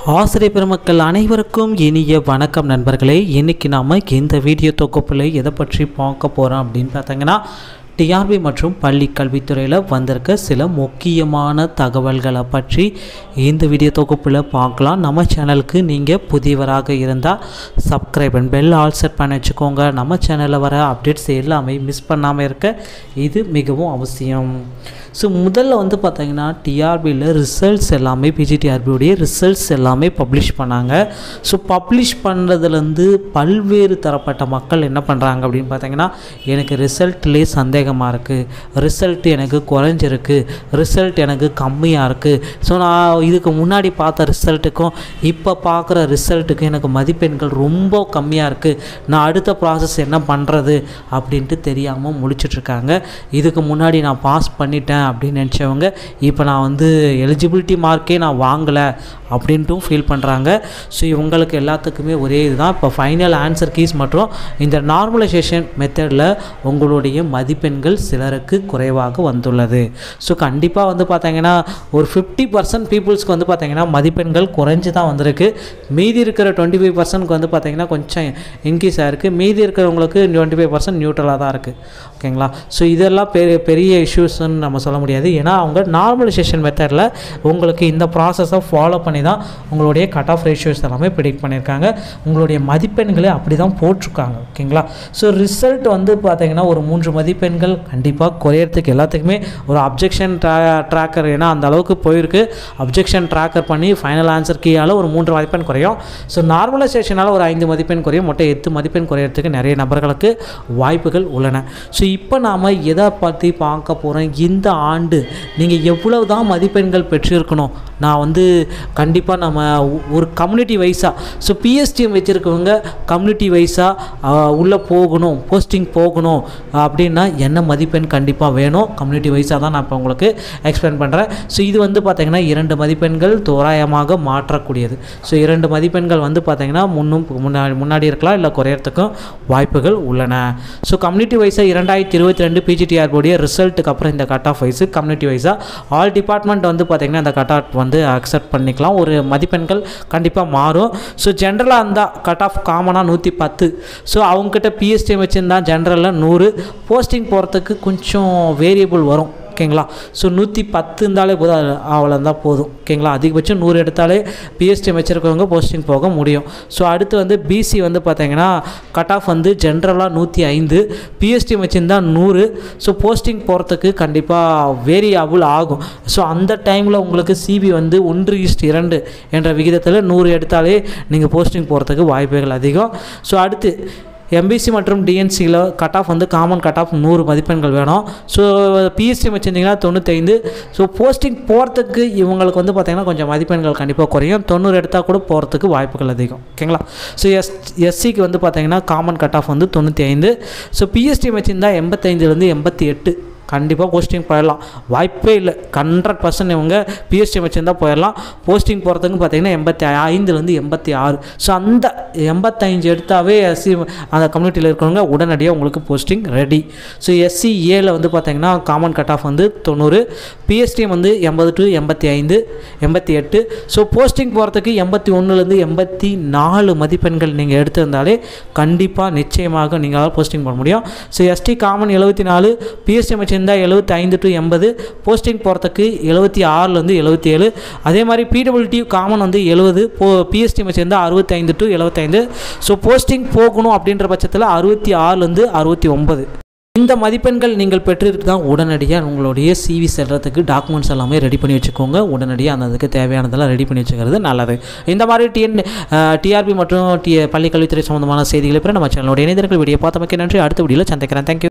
ஆசிரியர் பெருமக்கள் அனைவருக்கும் இனிய வணக்கம் நண்பர்களே இன்றைக்கி நாம் இந்த வீடியோ தொகுப்பில் எதை பற்றி பார்க்க போகிறோம் அப்படின்னு பார்த்தீங்கன்னா டிஆர்பி மற்றும் பள்ளி கல்வித்துறையில் வந்திருக்க சில முக்கியமான தகவல்களை பற்றி இந்த வீடியோ தொகுப்பில் பார்க்கலாம் நம்ம சேனலுக்கு நீங்கள் புதியவராக இருந்தால் subscribe and bell all set பண்ணி வச்சுக்கோங்க நம்ம சேனலில் வர அப்டேட்ஸ் எல்லாமே மிஸ் பண்ணாமல் இருக்க இது மிகவும் அவசியம் ஸோ முதல்ல வந்து பார்த்தீங்கன்னா டிஆர்பியில் ரிசல்ட்ஸ் எல்லாமே பிஜிடிஆர்பியோடைய ரிசல்ட்ஸ் எல்லாமே பப்ளிஷ் பண்ணாங்க ஸோ பப்ளிஷ் பண்ணுறதுலேருந்து பல்வேறு தரப்பட்ட மக்கள் என்ன பண்ணுறாங்க அப்படின்னு பார்த்தீங்கன்னா எனக்கு ரிசல்ட்லேயே சந்தேகமாக இருக்குது ரிசல்ட் எனக்கு குறைஞ்சிருக்கு ரிசல்ட் எனக்கு கம்மியாக இருக்குது ஸோ நான் இதுக்கு முன்னாடி பார்த்த ரிசல்ட்டுக்கும் இப்போ பார்க்குற ரிசல்ட்டுக்கும் எனக்கு மதிப்பெண்கள் ரொம்ப கம்மியாக இருக்குது நான் அடுத்த ப்ராசஸ் என்ன பண்ணுறது அப்படின்ட்டு தெரியாமல் முழிச்சிட்ருக்காங்க இதுக்கு முன்னாடி நான் பாஸ் பண்ணிட்டேன் அப்படின்னு நினச்சவங்க இப்போ நான் வந்து எலிஜிபிலிட்டி மார்க்கே நான் வாங்கலை அப்படின்ட்டும் ஃபீல் பண்ணுறாங்க ஸோ இவங்களுக்கு எல்லாத்துக்குமே ஒரே இதுதான் இப்போ ஃபைனல் ஆன்சர் கீஸ் மற்றும் இந்த நார்மலைசேஷன் மெத்தடில் உங்களுடைய மதிப்பெண்கள் சிலருக்கு குறைவாக வந்துள்ளது ஸோ கண்டிப்பாக வந்து பார்த்தீங்கன்னா ஒரு ஃபிஃப்டி பர்சன்ட் பீப்புள்ஸ்க்கு வந்து பார்த்தீங்கன்னா மதிப்பெண்கள் குறைஞ்சி தான் வந்திருக்கு மீதி இருக்கிற டுவெண்ட்டி ஃபைவ் பர்சன்ட்க்கு வந்து பார்த்தீங்கன்னா கொஞ்சம் இன்க்ரீஸ் ஆகிருக்கு மீதி இருக்கிறவங்களுக்கு டுவெண்ட்டி ஃபைவ் பர்சன்ட் நியூட்ரலாக தான் இருக்குது ஓகேங்களா ஸோ இதெல்லாம் பெரிய பெரிய இஷ்யூஸ்ன்னு நம்ம சொல்ல முடியாது ஏன்னா அவங்க நார்மலைசேஷன் மெத்தடில் உங்களுக்கு இந்த ப்ராசஸை ஃபாலோ பண்ணி தான் உங்களுடைய கட் ஆஃப் ரேஷியோஸ் எல்லாமே ப்ரிடிக்ட் பண்ணியிருக்காங்க உங்களுடைய மதிப்பெண்களை அப்படி தான் போட்டிருக்காங்க ஓகேங்களா ஸோ ரிசல்ட் வந்து பார்த்தீங்கன்னா ஒரு மூன்று மதிப்பெண்கள் கண்டிப்பாக குறையறதுக்கு எல்லாத்துக்குமே ஒரு அப்ஜெக்ஷன் ட்ரா ட்ராக்கர் ஏன்னா அந்த அளவுக்கு போயிருக்கு அப்ஜெக்ஷன் ட்ராக்கர் பண்ணி ஃபைனல் ஆன்சர் கீயால் ஒரு மூன்று மதிப்பெண் குறையும் ஸோ நார்மலைசேஷனால் ஒரு ஐந்து மதிப்பெண் குறையும் மொத்தம் எட்டு மதிப்பெண் குறையறதுக்கு நிறைய நபர்களுக்கு வாய்ப்புகள் உள்ளன ஸோ இப்போ நாம் எதை பற்றி பார்க்க போகிறோம் இந்த ஆண்டு நீங்கள் எவ்வளவு தான் மதிப்பெண்கள் பெற்றிருக்கணும் நான் வந்து கண்டிப்பாக நம்ம ஒ- ஒரு கம்யூனிட்டி வைஸாக ஸோ பிஎஸ்டிஎம் வச்சுருக்கவங்க கம்யூனிட்டி வைஸாக உள்ளே போகணும் போஸ்டிங் போகணும் அப்படின்னா என்ன மதிப்பெண் கண்டிப்பாக வேணும் கம்யூனிட்டி வைஸாக தான் நான் இப்போ உங்களுக்கு எக்ஸ்பிளைன் பண்ணுறேன் ஸோ இது வந்து பார்த்திங்கன்னா இரண்டு மதிப்பெண்கள் தோராயமாக மாற்றக்கூடியது ஸோ இரண்டு மதிப்பெண்கள் வந்து பார்த்திங்கன்னா முன்னும் முன்னாடி முன்னாடி இருக்கலாம் இல்லை குறையறதுக்கும் வாய்ப்புகள் உள்ளன ஸோ கம்யூனிட்டி வைஸாக இரண்டாயிரத்தி இருபத்தி ரெண்டு பிஜிடிஆர் போடைய ரிசல்ட்டுக்கு அப்புறம் இந்த கட் ஆஃப் வைஸு கம்யூனிட்டி வைஸாக ஆல் டிபார்ட்மெண்ட் வந்து பார்த்திங்கன்னா இந்த கட் ஆஃப் வந்து அக்செப்ட் பண்ணிக்கலாம் ஒரு மதிப்பெண்கள் கண்டிப்பாக மாறும் ஸோ ஜென்ரலாக இருந்தால் கட் ஆஃப் காமனாக நூற்றி பத்து ஸோ அவங்கக்கிட்ட பிஎஸ்டிஎம் வச்சுருந்தா ஜென்ரலில் நூறு போஸ்டிங் போகிறதுக்கு கொஞ்சம் வேரியபிள் வரும் ஓகேங்களா ஸோ நூற்றி பத்து இருந்தாலே போதும் அது அவ்வளோ இருந்தால் போதும் ஓகேங்களா அதிகபட்சம் நூறு எடுத்தாலே பிஎஸ்டிஎம் வச்சுருக்கவங்க போஸ்டிங் போக முடியும் ஸோ அடுத்து வந்து பிசி வந்து பார்த்தீங்கன்னா கட் ஆஃப் வந்து ஜென்ரலாக நூற்றி ஐந்து பிஎஸ்டிஎம் வச்சுருந்தா நூறு ஸோ போஸ்டிங் போகிறதுக்கு கண்டிப்பாக வேரியபிள் ஆகும் ஸோ அந்த டைமில் உங்களுக்கு சிபி வந்து ஒன்று ஈஸ்ட் இரண்டு என்ற விகிதத்தில் நூறு எடுத்தாலே நீங்கள் போஸ்டிங் போகிறதுக்கு வாய்ப்புகள் அதிகம் ஸோ அடுத்து எம்பிசி மற்றும் டிஎன்சியில் கட் ஆஃப் வந்து காமன் கட் ஆஃப் நூறு மதிப்பெண்கள் வேணும் ஸோ பிஎஸ்சி வச்சுருந்தீங்கன்னா தொண்ணூத்தைந்து ஸோ போஸ்டிங் போகிறதுக்கு இவங்களுக்கு வந்து பார்த்திங்கன்னா கொஞ்சம் மதிப்பெண்கள் கண்டிப்பாக குறையும் தொண்ணூறு எடுத்தால் கூட போகிறதுக்கு வாய்ப்புகள் அதிகம் ஓகேங்களா ஸோ எஸ் எஸ்சிக்கு வந்து பார்த்திங்கன்னா காமன் கட் ஆஃப் வந்து தொண்ணூற்றி ஐந்து ஸோ பிஎஸ்டி வச்சுருந்தா எண்பத்தைந்துலேருந்து எண்பத்தி எட்டு கண்டிப்பாக போஸ்டிங் போயிடலாம் வாய்ப்பே இல்லை ஹண்ட்ரட் பர்சன்ட் இவங்க பிஎஸ்டி வச்சுருந்தா போயிடலாம் போஸ்டிங் போகிறதுக்கு பார்த்தீங்கன்னா எண்பத்தி ஐந்துலேருந்து எண்பத்தி ஆறு ஸோ அந்த எண்பத்தஞ்சு எடுத்தாவே எஸ்சி அந்த கம்யூனிட்டியில் இருக்கிறவங்க உடனடியாக உங்களுக்கு போஸ்டிங் ரெடி ஸோ எஸ்சி ஏல வந்து பார்த்தீங்கன்னா காமன் கட் ஆஃப் வந்து தொண்ணூறு பிஎஸ்டிஎம் வந்து எண்பது டு எண்பத்தி ஐந்து எண்பத்தி எட்டு ஸோ போஸ்டிங் போகிறதுக்கு எண்பத்தி ஒன்றுலேருந்து எண்பத்தி நாலு மதிப்பெண்கள் நீங்கள் எடுத்திருந்தாலே கண்டிப்பாக நிச்சயமாக நீங்கள் போஸ்டிங் போட முடியும் ஸோ எஸ்டி காமன் எழுபத்தி நாலு பிஎஸ்டிஎம் வச்சுருந்தா எழுபத்தி ஐந்து டு எண்பது போஸ்டிங் போகிறதுக்கு எழுபத்தி ஆறுலேருந்து எழுபத்தி ஏழு அதே மாதிரி பிடபிள்யூடி காமன் வந்து எழுபது போ பிஎஸ்டிஎம் வச்சுருந்தா அறுபத்தைந்து டு எழுபத்தைந்து ஸோ போஸ்டிங் போகணும் அப்படின்ற பட்சத்தில் அறுபத்தி ஆறுலேருந்து அறுபத்தி ஒன்பது இந்த மதிப்பெண்கள் நீங்கள் பெற்றிருக்கு தான் உடனடியாக உங்களுடைய சிவி செல்றதுக்கு டாக்குமெண்ட்ஸ் எல்லாமே ரெடி பண்ணி வச்சுக்கோங்க உடனடியாக அந்த அதுக்கு தேவையானதெல்லாம் ரெடி பண்ணி வச்சுக்கிறது நல்லது இந்த மாதிரி டிஎன் டிஆர்பி மற்றும் டி பள்ளி கல்வித்துறை சம்மந்தமான செய்திகளை பெற நம்ம சேனலோட இணைந்திருக்கிற வீடியோ பார்த்தமைக்கு நன்றி அடுத்த வீடியோவில் சந்திக்கிறேன் தேங்க்யூ